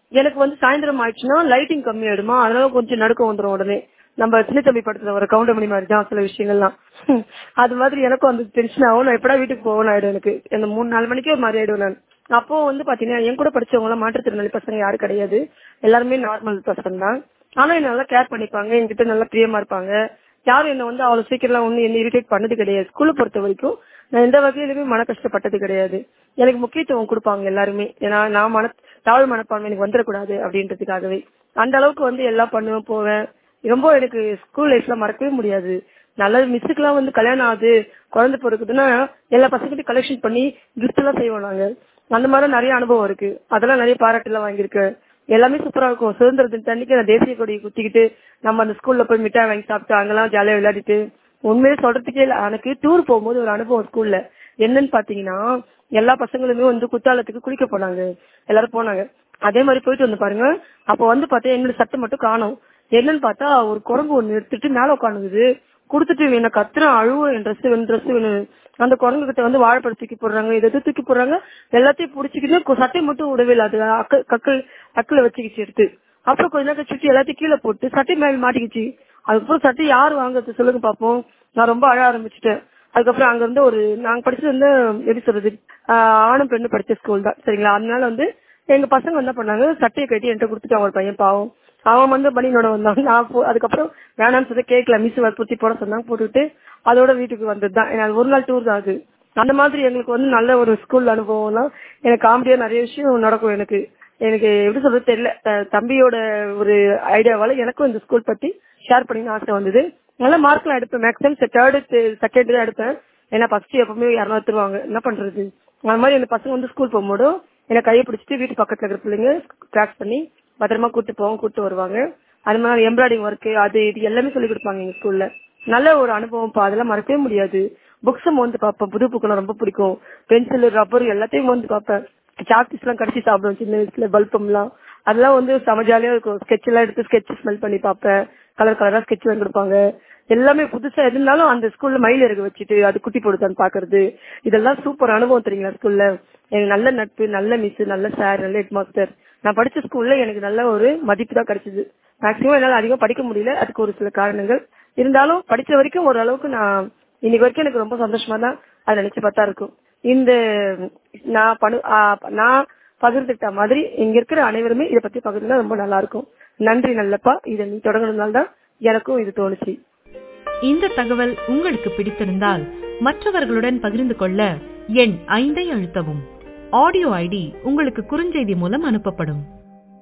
எனக்கு வந்து சாயந்தரம் ஆயிடுச்சுன்னா லைட்டிங் கம்மியாயிடுமா அதனால கொஞ்சம் நடுக்கம் வந்துரும் உடனே நம்ம சின்ன தம்பி படத்துல வர கவுண்டமணி மாதிரி தான் சில விஷயங்கள்லாம் அது மாதிரி எனக்கும் வந்து டென்ஷன் ஆகும் நான் எப்படா வீட்டுக்கு போகணும் ஆயிடும் எனக்கு இந்த மூணு நாலு மணிக்கே ஒரு மாதிரி ஆயிடும் நான் அப்போ வந்து பாத்தீங்கன்னா என் கூட படிச்சவங்க எல்லாம் மாற்றுத்திறனாளி பசங்க யாரும் கிடையாது எல்லாருமே நார்மல் பசங்க தான் ஆனா என்ன நல்லா கேர் பண்ணிப்பாங்க என்கிட்ட நல்லா பிரியமா இருப்பாங்க யாரும் என்ன வந்து அவ்வளவு சீக்கிரம் ஒண்ணு என்ன இரிட்டேட் பண்ணது கிடையாது ஸ்கூல்ல பொறுத்த வரைக்கும் நான் எந்த வகையிலுமே மன கஷ்டப்பட்டது கிடையாது எனக்கு முக்கியத்துவம் கொடுப்பாங்க எல்லாருமே ஏன்னா நான் மன தாழ்வு மனப்பான்மை எனக்கு வந்துடக்கூடாது அப்படின்றதுக்காகவே அந்த அளவுக்கு வந்து எல்லாம் பண்ணுவேன் போவேன் ரொம்ப எனக்கு ஸ்கூல் லைஃப்ல மறக்கவே முடியாது நல்ல மிஸ்ஸுக்கெல்லாம் வந்து கல்யாணம் ஆகுது குழந்தை பிறகுதுன்னா எல்லா பசங்கிட்டையும் கலெக்ஷன் பண்ணி கிஃப்ட் எல்லாம் செய்வோம் நாங்க அந்த மாதிரி நிறைய அனுபவம் இருக்கு அதெல்லாம் நிறைய பாராட்டு எல்லாம் வாங்கியிருக்கேன் எல்லாமே சூப்பரா இருக்கும் சுதந்திர தினத்தன்னைக்கு நான் தேசிய கொடியை குத்திக்கிட்டு நம்ம அந்த ஸ்கூல்ல போய் மிட்டாய் வாங்கி சாப்பிட்டு அங்கெல்லாம் ஜாலியா விளையாடிட்டு உண்மையிலே சொல்றதுக்கே இல்ல எனக்கு டூர் போகும்போது ஒரு அனுபவம் ஸ்கூல்ல என்னன்னு பாத்தீங்கன்னா எல்லா பசங்களுமே வந்து குத்தாலத்துக்கு குளிக்க போனாங்க எல்லாரும் போனாங்க அதே மாதிரி போயிட்டு வந்து பாருங்க அப்ப வந்து பார்த்தா என்னோட சட்டை மட்டும் காணும் என்னன்னு பார்த்தா ஒரு குரங்கு ஒண்ணு எடுத்துட்டு மேல உட்காந்துக்குது கொடுத்துட்டு என்ன கத்துறான் அழுவும் என் ட்ரெஸ் வேணும் ட்ரெஸ் வேணும் அந்த குரங்கு கிட்ட வந்து வாழைப்பழம் தூக்கி போடுறாங்க இதை எது தூக்கி போடுறாங்க எல்லாத்தையும் புடிச்சுக்கிட்டு சட்டை மட்டும் விடவே இல்லை அது அக்க கக்கல் அக்கில வச்சுக்கிச்சு எடுத்து அப்புறம் கொஞ்ச நேரம் சுற்றி எல்லாத்தையும் கீழே போட்டு சட்டை மேல மாட்டிக்கிச்சு அதுக்கப்புறம் சட்டை யார் வாங்குறது சொல்லுங்க பாப்போம் நான் ரொம்ப அழ ஆரம்பிச்சுட்டேன் அதுக்கப்புறம் அங்க இருந்து ஒரு நாங்க படிச்சது வந்து எப்படி சொல்றது ஆஹ் ஆணும் பெண்ணு படிச்ச ஸ்கூல் தான் சரிங்களா அதனால வந்து எங்க பசங்க என்ன பண்ணாங்க சட்டையை கட்டி என்கிட்ட கொடுத்துட்டாங்க ஒரு பையன் பாவம் அவன் வந்து பனியனோட வந்தான் நான் போ- அதுக்கப்புறம் வேணாம்னு சொல்லி கேட்கல மிஸ் வற்புறுத்தி போட சொன்னாங்க போட்டுவிட்டு அதோட வீட்டுக்கு வந்தது தான் எனக்கு ஒரு நாள் டூர் தான் அது அந்த மாதிரி எங்களுக்கு வந்து நல்ல ஒரு ஸ்கூல் அனுபவம்லாம் எனக்கு காமெடியா நிறைய விஷயம் நடக்கும் எனக்கு எனக்கு எப்படி சொல்றது தெரியல த- தம்பியோட ஒரு ஐடியாவால எனக்கும் இந்த ஸ்கூல் பத்தி ஷேர் பண்ணி ஆசை வந்தது நல்ல மார்க்லாம் எடுப்பேன் மேக்ஸிமம் தேர்டு செகண்ட் தான் எடுப்பேன் ஏன்னா ஃபர்ஸ்ட் எப்பவுமே யாரும் எடுத்துருவாங்க என்ன பண்றது அந்த மாதிரி எங்க பசங்க வந்து ஸ்கூல் போகும்போது என்ன கையை பிடிச்சிட்டு வீட்டு பக்கத்துல இருக்கிற பிள்ளைங்க கிராஸ் பண்ணி பத்திரமா கூட்டு போவாங்க கூட்டு வருவாங்க அது மாதிரி எம்ப்ராய்டிங் ஒர்க் அது இது எல்லாமே சொல்லி கொடுப்பாங்க எங்க ஸ்கூல்ல நல்ல ஒரு அனுபவம் பா அதெல்லாம் மறக்கவே முடியாது புக்ஸ் வந்து பார்ப்பேன் புது புக்கெல்லாம் ரொம்ப பிடிக்கும் பென்சில் ரப்பர் எல்லாத்தையும் வந்து பார்ப்பேன் சாக்பீஸ் எல்லாம் கடிச்சு சாப்பிடுவோம் சின்ன வயசுல பல்பம்லாம் அதெல்லாம் வந்து செம ஜாலியா இருக்கும் ஸ்கெட்ச் எல்லாம் எடுத்து ஸ்கெட்ச் ஸ்மெல் பண்ணி பார்ப்பேன் கலர் கலரா ஸ்கெட்ச் வாங்கி கொடுப்பாங்க எல்லாமே புதுசா இருந்தாலும் அந்த ஸ்கூல்ல மயில் இறகு வச்சுட்டு அது குட்டி போடுதான்னு பாக்குறது இதெல்லாம் சூப்பர் அனுபவம் தெரியுங்களா ஸ்கூல்ல எனக்கு நல்ல நட்பு நல்ல மிஸ் நல்ல சார் நல்ல ஹெட் மாஸ்டர் நான் படிச்ச ஸ்கூல்ல எனக்கு நல்ல ஒரு மதிப்பு தான் கிடைச்சது மேக்சிமம் என்னால அதிகம் படிக்க முடியல அதுக்கு ஒரு சில காரணங்கள் இருந்தாலும் படிச்ச வரைக்கும் ஓரளவுக்கு நான் இன்னைக்கு வரைக்கும் எனக்கு ரொம்ப சந்தோஷமா தான் அதை நினைச்சு பார்த்தா இருக்கும் இந்த நான் பணு ஆ, நான் பகிர்ந்துட்ட மாதிரி இங்க இருக்கிற அனைவருமே இதை பத்தி பகிர்ந்தா ரொம்ப நல்லா இருக்கும் நன்றி நல்லப்பா இதை நீ தொடங்கினதுனால தான் எனக்கும் இது தோணுச்சு இந்த தகவல் உங்களுக்கு பிடித்திருந்தால் மற்றவர்களுடன் பகிர்ந்து கொள்ள எண் ஐந்தை அழுத்தவும் ஆடியோ ஐடி உங்களுக்கு குறுஞ்செய்தி மூலம் அனுப்பப்படும்